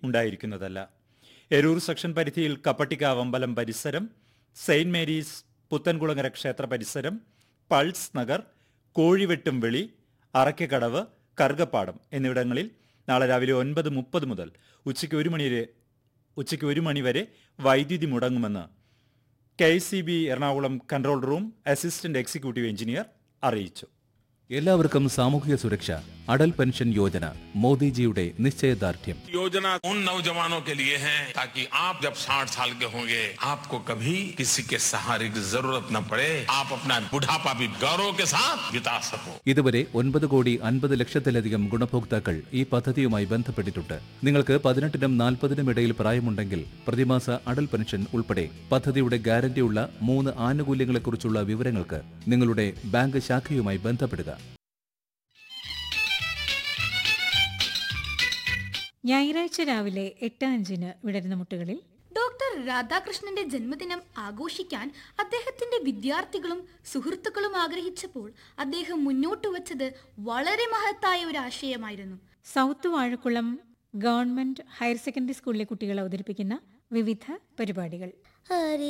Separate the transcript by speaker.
Speaker 1: ഉണ്ടായിരിക്കുന്നതല്ല Eroor section പരിധിയിൽ കപ്പട്ടിക്കാവ് അമ്പലം പരിസരം സെയിന്റ് മേരീസ് പുത്തൻകുളങ്ങര ക്ഷേത്ര പരിസരം പൾസ് നഗർ കോഴിവെട്ടും വെളി അറക്കക്കടവ് കറുകപ്പാടം എന്നിവിടങ്ങളിൽ നാളെ രാവിലെ ഒൻപത് മുപ്പത് മുതൽ ഉച്ചയ്ക്ക് ഒരു മണി വരെ ഉച്ചയ്ക്ക് ഒരു മണി വരെ വൈദ്യുതി മുടങ്ങുമെന്ന് K C B Ernakulam control room assistant executive engineer അറിയിച്ചു
Speaker 2: എല്ലാവർക്കും സാമൂഹിക സുരക്ഷ അടൽ പെൻഷൻ യോജന മോദിജിയുടെ നിശ്ചയദാർഢ്യം
Speaker 3: योजना उन नौजवानों के लिए है ताकि आप जब 60 साल के होंगे आपको कभी किसी के सहारे की जरूरत न पड़े आप अपना बुढ़ापा भी गौरव के साथ बिता सको
Speaker 2: ഇതുവരെ ഒൻപത് കോടി അൻപത് ലക്ഷത്തിലധികം ഗുണഭോക്താക്കൾ ഈ പദ്ധതിയുമായി ബന്ധപ്പെട്ടിട്ടുണ്ട് നിങ്ങൾക്ക് പതിനെട്ടിനും നാൽപ്പതിനും ഇടയിൽ പ്രായമുണ്ടെങ്കിൽ പ്രതിമാസ അടൽ പെൻഷൻ ഉൾപ്പെടെ പദ്ധതിയുടെ ഗ്യാരണ്ടിയുള്ള മൂന്ന് ആനുകൂല്യങ്ങളെക്കുറിച്ചുള്ള വിവരങ്ങൾക്ക് നിങ്ങളുടെ ബാങ്ക് ശാഖയുമായി ബന്ധപ്പെടുക
Speaker 4: ഞായറാഴ്ച രാവിലെ എട്ട് അഞ്ചിന് വിടരുന്ന മുട്ടുകളിൽ
Speaker 5: ഡോക്ടർ രാധാകൃഷ്ണന്റെ ജന്മദിനം ആഘോഷിക്കാൻ അദ്ദേഹത്തിന്റെ വിദ്യാർത്ഥികളും സുഹൃത്തുക്കളും ആഗ്രഹിച്ചപ്പോൾ അദ്ദേഹം മുന്നോട്ട് വച്ചത് വളരെ മഹത്തായ ഒരു ആശയമായിരുന്നു
Speaker 4: south Vazhakkulam government higher secondary സ്കൂളിലെ കുട്ടികൾ അവതരിപ്പിക്കുന്ന വിവിധ പരിപാടികൾ
Speaker 6: ഹരി